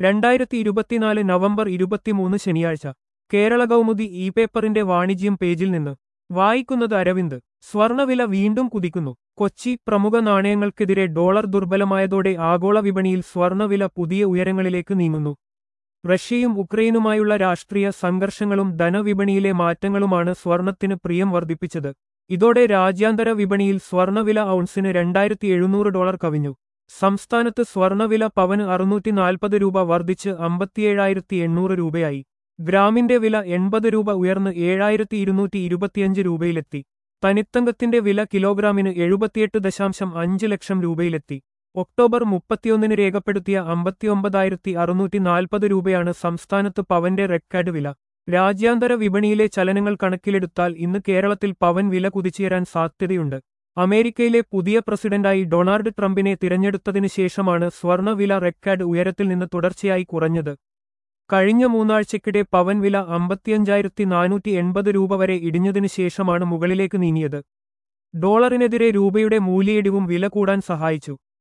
രണ്ടായിരത്തി ഇരുപത്തിനാല് നവംബർ ഇരുപത്തിമൂന്ന് ശനിയാഴ്ച കേരള കൗമുദി ഇ പേപ്പറിന്റെ വാണിജ്യം പേജിൽ നിന്ന് വായിക്കുന്നത് അരവിന്ദ് സ്വർണവില വീണ്ടും കുതിക്കുന്നു കൊച്ചി പ്രമുഖ നാണയങ്ങൾക്കെതിരെ ഡോളർ ദുർബലമായതോടെ ആഗോള വിപണിയിൽ സ്വർണവില പുതിയ ഉയരങ്ങളിലേക്ക് നീങ്ങുന്നു റഷ്യയും ഉക്രൈനുമായുള്ള രാഷ്ട്രീയ സംഘർഷങ്ങളും ധനവിപണിയിലെ മാറ്റങ്ങളുമാണ് സ്വർണത്തിന് പ്രിയം വർദ്ധിപ്പിച്ചത് ഇതോടെ രാജ്യാന്തര വിപണിയിൽ സ്വർണവില ഔൺസിന് രണ്ടായിരത്തി എഴുന്നൂറ് ഡോളർ കവിഞ്ഞു സംസ്ഥാനത്ത് സ്വർണവില പവന് അറുന്നൂറ്റി നാൽപ്പത് രൂപ വർദ്ധിച്ച് അമ്പത്തിയേഴായിരത്തി എണ്ണൂറ് രൂപയായി ഗ്രാമിന്റെ വില എൺപത് രൂപ ഉയർന്ന് ഏഴായിരത്തി ഇരുന്നൂറ്റി ഇരുപത്തിയഞ്ച് രൂപയിലെത്തി തനിത്തങ്കത്തിന്റെ വില കിലോഗ്രാമിന് എഴുപത്തിയെട്ട് ദശാംശം അഞ്ച് ലക്ഷം രൂപയിലെത്തി ഒക്ടോബർ മുപ്പത്തിയൊന്നിന് രേഖപ്പെടുത്തിയ അമ്പത്തിയൊമ്പതായിരത്തി അറുന്നൂറ്റി നാൽപ്പത് രൂപയാണ് സംസ്ഥാനത്ത് പവന്റെ റെക്കോർഡ് വില രാജ്യാന്തര വിപണിയിലെ ചലനങ്ങൾ കണക്കിലെടുത്താൽ ഇന്ന് കേരളത്തിൽ പവൻ വില കുതിച്ചുയരാൻ സാധ്യതയുണ്ട് അമേരിക്കയിലെ പുതിയ പ്രസിഡന്റായി ഡൊണാൾഡ് ട്രംപിനെ തിരഞ്ഞെടുത്തതിനു ശേഷമാണ് സ്വർണവില റെക്കോർഡ് ഉയരത്തിൽ നിന്ന് തുടർച്ചയായി കുറഞ്ഞത് കഴിഞ്ഞ മൂന്നാഴ്ചയ്ക്കിടെ പവൻ വില അമ്പത്തിയഞ്ചായിരത്തി നാനൂറ്റി എൺപത് രൂപ വരെ ഇടിഞ്ഞതിനു ശേഷമാണ് മുകളിലേക്ക് നീങ്ങിയത് ഡോളറിനെതിരെ രൂപയുടെ മൂല്യയിടിവും വില കൂടാൻ സഹായിച്ചു